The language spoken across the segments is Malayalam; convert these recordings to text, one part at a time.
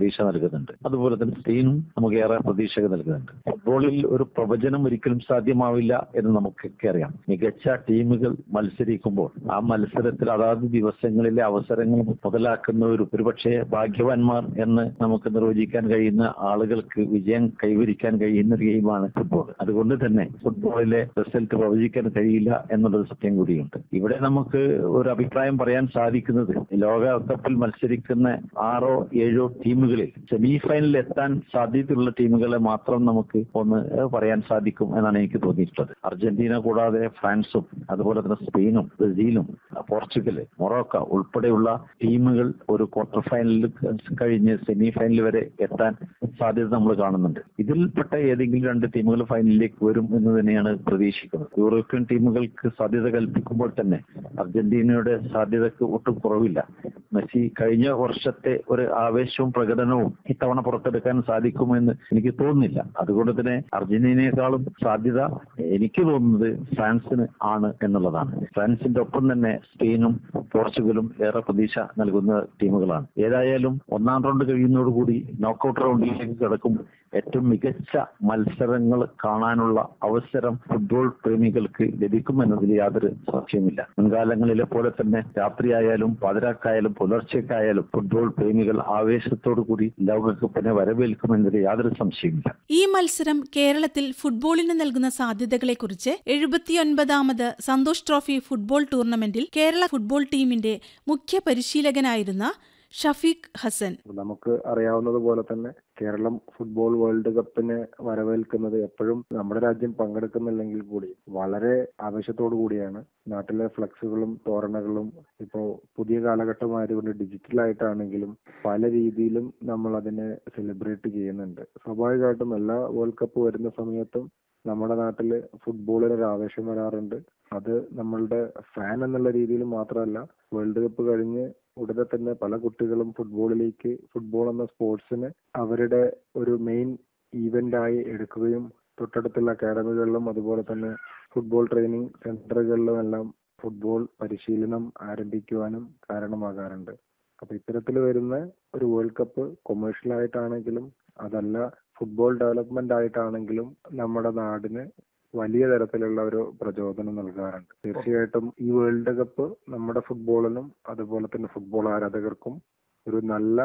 പ്രതീക്ഷ നൽകുന്നുണ്ട് അതുപോലെ തന്നെ സ്പെയിനും നമുക്ക് ഏറെ പ്രതീക്ഷ നൽകുന്നുണ്ട് ഫുട്ബോളിൽ ഒരു പ്രവചനം ഒരിക്കലും സാധ്യമാവില്ല എന്ന് നമുക്കൊക്കെ അറിയാം മികച്ച ടീമുകൾ മത്സരിക്കുമ്പോൾ ആ മത്സരത്തിൽ അതാത് ദിവസങ്ങളിലെ അവസരങ്ങൾ മുതലാക്കുന്നവരും ഒരുപക്ഷെ ഭാഗ്യവാന്മാർ എന്ന് നമുക്ക് നിർവചിക്കാൻ കഴിയുന്ന ആളുകൾക്ക് വിജയം കൈവരിക്കാൻ കഴിയുന്ന ഒരു ഗെയിമാണ് ഫുട്ബോൾ അതുകൊണ്ട് തന്നെ ഫുട്ബോളിലെ റിസൾട്ട് പ്രവചിക്കാൻ കഴിയില്ല എന്നുള്ളത് സത്യം കൂടിയുണ്ട് ഇവിടെ നമുക്ക് ഒരു അഭിപ്രായം പറയാൻ സാധിക്കുന്നത് ലോകകപ്പിൽ മത്സരിക്കുന്ന ആറോ ഏഴോ ടീമുകളിൽ സെമി ഫൈനലിൽ എത്താൻ സാധ്യതയുള്ള ടീമുകളെ മാത്രം നമുക്ക് ഒന്ന് പറയാൻ സാധിക്കും എന്നാണ് എനിക്ക് തോന്നിയിട്ടുള്ളത് അർജന്റീന കൂടാതെ ഫ്രാൻസും അതുപോലെ തന്നെ സ്പെയിനും ബ്രസീലും പോർച്ചുഗല് മൊറോക്ക ഉൾപ്പെടെയുള്ള ടീമുകൾ ഒരു ക്വാർട്ടർ ഫൈനലിൽ കഴിഞ്ഞ് സെമി ഫൈനൽ വരെ എത്താൻ സാധ്യത നമ്മൾ കാണുന്നുണ്ട് ഇതിൽപ്പെട്ട ഏതെങ്കിലും രണ്ട് ടീമുകൾ ഫൈനലിലേക്ക് വരും എന്ന് തന്നെയാണ് പ്രതീക്ഷിക്കുന്നത് യൂറോപ്യൻ ടീമുകൾക്ക് സാധ്യത കൽപ്പിക്കുമ്പോൾ തന്നെ അർജന്റീനയുടെ സാധ്യതക്ക് ഒട്ടും കുറവില്ല മെസ്സി കഴിഞ്ഞ വർഷത്തെ ഒരു ആവേശവും പ്രകടനവും ഇത്തവണ പുറത്തെടുക്കാൻ സാധിക്കുമെന്ന് എനിക്ക് തോന്നുന്നില്ല അതുകൊണ്ട് തന്നെ അർജന്റീനയെക്കാളും സാധ്യത എനിക്ക് തോന്നുന്നത് ഫ്രാൻസിന് ആണ് എന്നുള്ളതാണ് ഫ്രാൻസിന്റെ ഒപ്പം തന്നെ സ്പെയിനും പോർച്ചുഗലും ഏറെ പ്രതീക്ഷ നൽകുന്ന ടീമുകളാണ് ഏതായാലും ഒന്നാം റൗണ്ട് കഴിയുന്നതോടുകൂടി നോക്കൌട്ട് റൗണ്ടിലേക്ക് കടക്കും ഏറ്റവും മികച്ച മത്സരങ്ങൾ കാണാനുള്ള അവസരം ഫുട്ബോൾ പ്രേമികൾക്ക് ലഭിക്കുമെന്നതിൽ യാതൊരു സംശയമില്ല മുൻകാലങ്ങളിലെ പോലെ തന്നെ രാത്രിയായാലും പാതിരാക്കായാലും പുലർച്ചയ്ക്കായാലും ഫുട്ബോൾ പ്രേമികൾ ആവേശത്തോടു കൂടി ലോകകപ്പിനെ വരവേൽക്കുമെന്നതിൽ യാതൊരു സംശയമില്ല ഈ മത്സരം കേരളത്തിൽ ഫുട്ബോളിന് നൽകുന്ന സാധ്യതകളെക്കുറിച്ച് എഴുപത്തിയൊൻപതാമത് സന്തോഷ് ട്രോഫി ഫുട്ബോൾ ടൂർണമെന്റിൽ കേരള ഫുട്ബോൾ ടീമിന്റെ മുഖ്യ പരിശീലകനായിരുന്ന ഷഫീഖ് ഹസൻ നമുക്ക് അറിയാവുന്നതുപോലെ തന്നെ കേരളം ഫുട്ബോൾ വേൾഡ് കപ്പിനെ വരവേൽക്കുന്നത് എപ്പോഴും നമ്മുടെ രാജ്യം പങ്കെടുക്കുന്നില്ലെങ്കിൽ കൂടി വളരെ ആവേശത്തോടു കൂടിയാണ് നാട്ടിലെ ഫ്ലക്സുകളും തോരണകളും ഇപ്പോൾ പുതിയ കാലഘട്ടമായതുകൊണ്ട് ഡിജിറ്റലായിട്ടാണെങ്കിലും പല രീതിയിലും നമ്മൾ അതിനെ സെലിബ്രേറ്റ് ചെയ്യുന്നുണ്ട് സ്വാഭാവികമായിട്ടും എല്ലാ വേൾഡ് കപ്പ് വരുന്ന സമയത്തും നമ്മുടെ നാട്ടിൽ ഫുട്ബോളിന് ഒരു ആവേശം വരാറുണ്ട് അത് നമ്മളുടെ ഫാൻ എന്നുള്ള രീതിയിൽ മാത്രമല്ല വേൾഡ് കപ്പ് കഴിഞ്ഞ് ഉടനെ തന്നെ പല കുട്ടികളും ഫുട്ബോളിലേക്ക് ഫുട്ബോൾ എന്ന സ്പോർട്സിനെ അവരുടെ ഒരു മെയിൻ ഈവന്റ് ആയി എടുക്കുകയും തൊട്ടടുത്തുള്ള അക്കാഡമികളിലും അതുപോലെ തന്നെ ഫുട്ബോൾ ട്രെയിനിങ് സെന്ററുകളിലും എല്ലാം ഫുട്ബോൾ പരിശീലനം ആരംഭിക്കുവാനും കാരണമാകാറുണ്ട് അപ്പൊ ഇത്തരത്തിൽ വരുന്ന ഒരു വേൾഡ് കപ്പ് കൊമേഴ്ഷ്യൽ ആയിട്ടാണെങ്കിലും അതല്ല ഫുട്ബോൾ ഡെവലപ്മെന്റ് ആയിട്ടാണെങ്കിലും നമ്മുടെ നാടിന് വലിയ തരത്തിലുള്ള ഒരു പ്രചോദനം നൽകാറുണ്ട് തീർച്ചയായിട്ടും ഈ വേൾഡ് കപ്പ് നമ്മുടെ ഫുട്ബോളിനും അതുപോലെ തന്നെ ഫുട്ബോൾ ആരാധകർക്കും ഒരു നല്ല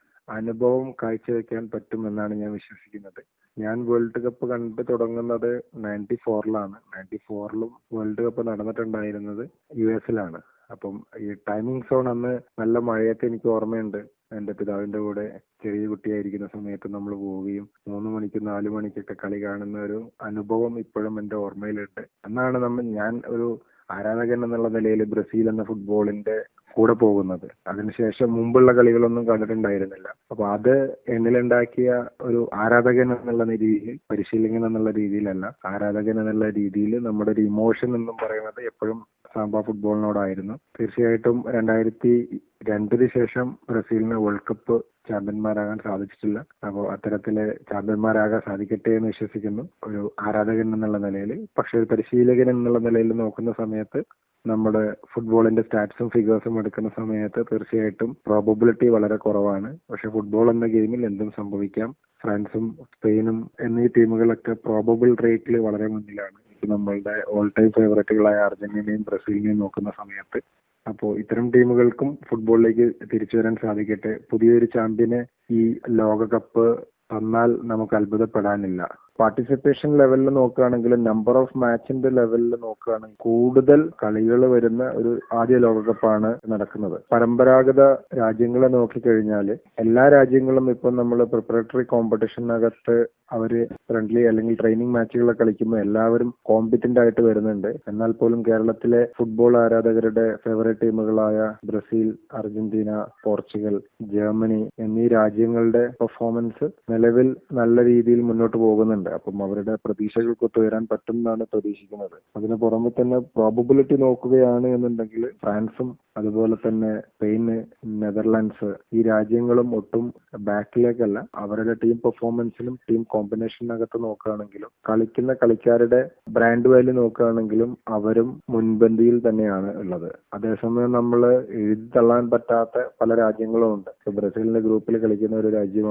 അനുഭവം കാഴ്ചവെക്കാൻ പറ്റുമെന്നാണ് ഞാൻ വിശ്വസിക്കുന്നത് ഞാൻ വേൾഡ് കപ്പ് കണ്ടു തുടങ്ങുന്നത് നയൻറ്റി ഫോറിലാണ് നയൻറ്റി ഫോറിലും വേൾഡ് കപ്പ് നടന്നിട്ടുണ്ടായിരുന്നത് യു എസിലാണ് അപ്പം ഈ ടൈമിംഗ് സോൺ അന്ന് നല്ല മഴയൊക്കെ എനിക്ക് ഓർമ്മയുണ്ട് എന്റെ പിതാവിന്റെ കൂടെ ചെറിയ കുട്ടിയായിരിക്കുന്ന സമയത്ത് നമ്മൾ പോവുകയും മൂന്ന് മണിക്കും നാല് മണിക്കൊക്കെ കളി കാണുന്ന ഒരു അനുഭവം ഇപ്പോഴും എന്റെ ഓർമ്മയിലുണ്ട് അന്നാണ് നമ്മൾ ഞാൻ ഒരു ആരാധകൻ എന്നുള്ള നിലയിൽ ബ്രസീൽ എന്ന ഫുട്ബോളിന്റെ കൂടെ പോകുന്നത് അതിനുശേഷം മുമ്പുള്ള കളികളൊന്നും കണ്ടിട്ടുണ്ടായിരുന്നില്ല അപ്പൊ അത് എന്നിലുണ്ടാക്കിയ ഒരു ആരാധകൻ എന്നുള്ള രീതിയിൽ പരിശീലകൻ എന്നുള്ള രീതിയിലല്ല ആരാധകൻ എന്നുള്ള രീതിയിൽ നമ്മുടെ ഒരു ഇമോഷൻ എന്നും പറയുന്നത് എപ്പോഴും സാമ്പ ഫുട്ബോളിനോടായിരുന്നു തീർച്ചയായിട്ടും രണ്ടായിരത്തി രണ്ടിന് ശേഷം ബ്രസീലിന് വേൾഡ് കപ്പ് ചാമ്പ്യന്മാരാകാൻ സാധിച്ചിട്ടില്ല അപ്പോൾ അത്തരത്തില് ചാമ്പ്യന്മാരാകാൻ സാധിക്കട്ടെ എന്ന് വിശ്വസിക്കുന്നു ഒരു ആരാധകൻ എന്നുള്ള നിലയിൽ പക്ഷെ ഒരു പരിശീലകൻ എന്നുള്ള നിലയിൽ നോക്കുന്ന സമയത്ത് നമ്മുടെ ഫുട്ബോളിന്റെ സ്റ്റാറ്റ്സും ഫിഗേഴ്സും എടുക്കുന്ന സമയത്ത് തീർച്ചയായിട്ടും പ്രോബബിലിറ്റി വളരെ കുറവാണ് പക്ഷെ ഫുട്ബോൾ എന്ന ഗെയിമിൽ എന്തും സംഭവിക്കാം ഫ്രാൻസും സ്പെയിനും എന്നീ ടീമുകളൊക്കെ പ്രോബബിൾ റേറ്റിൽ വളരെ മുന്നിലാണ് നമ്മളുടെ ഓൾ ടൈം ഫേവറേറ്റുകളായ അർജന്റീനയും ബ്രസീലിനെയും നോക്കുന്ന സമയത്ത് അപ്പോൾ ഇത്തരം ടീമുകൾക്കും ഫുട്ബോളിലേക്ക് തിരിച്ചു വരാൻ സാധിക്കട്ടെ പുതിയൊരു ചാമ്പ്യനെ ഈ ലോകകപ്പ് തന്നാൽ നമുക്ക് അത്ഭുതപ്പെടാനില്ല പാർട്ടിസിപ്പേഷൻ ലെവലിൽ നോക്കുകയാണെങ്കിൽ നമ്പർ ഓഫ് മാച്ചിന്റെ ലെവലിൽ നോക്കുകയാണെങ്കിൽ കൂടുതൽ കളികൾ വരുന്ന ഒരു ആദ്യ ലോകകപ്പാണ് നടക്കുന്നത് പരമ്പരാഗത രാജ്യങ്ങളെ നോക്കിക്കഴിഞ്ഞാൽ എല്ലാ രാജ്യങ്ങളും ഇപ്പം നമ്മൾ പ്രിപ്പറേറ്ററി കോമ്പറ്റീഷനകത്ത് അവര് ഫ്രണ്ട്ലി അല്ലെങ്കിൽ ട്രെയിനിങ് മാച്ചുകളൊക്കെ കളിക്കുമ്പോൾ എല്ലാവരും കോമ്പറ്റന്റ് ആയിട്ട് വരുന്നുണ്ട് എന്നാൽ പോലും കേരളത്തിലെ ഫുട്ബോൾ ആരാധകരുടെ ഫേവറേറ്റ് ടീമുകളായ ബ്രസീൽ അർജന്റീന പോർച്ചുഗൽ ജർമ്മനി എന്നീ രാജ്യങ്ങളുടെ പെർഫോമൻസ് നിലവിൽ നല്ല രീതിയിൽ മുന്നോട്ട് പോകുന്നുണ്ട് അപ്പം അവരുടെ പ്രതീക്ഷകൾക്ക് ഒത്തുവരാൻ പറ്റും എന്നാണ് പ്രതീക്ഷിക്കുന്നത് അതിന് പുറമെ തന്നെ പ്രോബബിലിറ്റി നോക്കുകയാണ് എന്നുണ്ടെങ്കിൽ ഫ്രാൻസും അതുപോലെ തന്നെ സ്പെയിന് നെതർലാൻഡ്സ് ഈ രാജ്യങ്ങളും ഒട്ടും ബാക്കിലേക്കല്ല അവരുടെ ടീം പെർഫോമൻസിലും ടീം കോമ്പിനേഷനകത്ത് നോക്കുകയാണെങ്കിലും കളിക്കുന്ന കളിക്കാരുടെ ബ്രാൻഡ് വാല്യൂ നോക്കുകയാണെങ്കിലും അവരും മുൻപന്തിയിൽ തന്നെയാണ് ഉള്ളത് അതേസമയം നമ്മൾ എഴുതി തള്ളാൻ പറ്റാത്ത പല രാജ്യങ്ങളും ഉണ്ട് ബ്രസീലിന്റെ ഗ്രൂപ്പിൽ കളിക്കുന്ന ഒരു രാജ്യമാണ്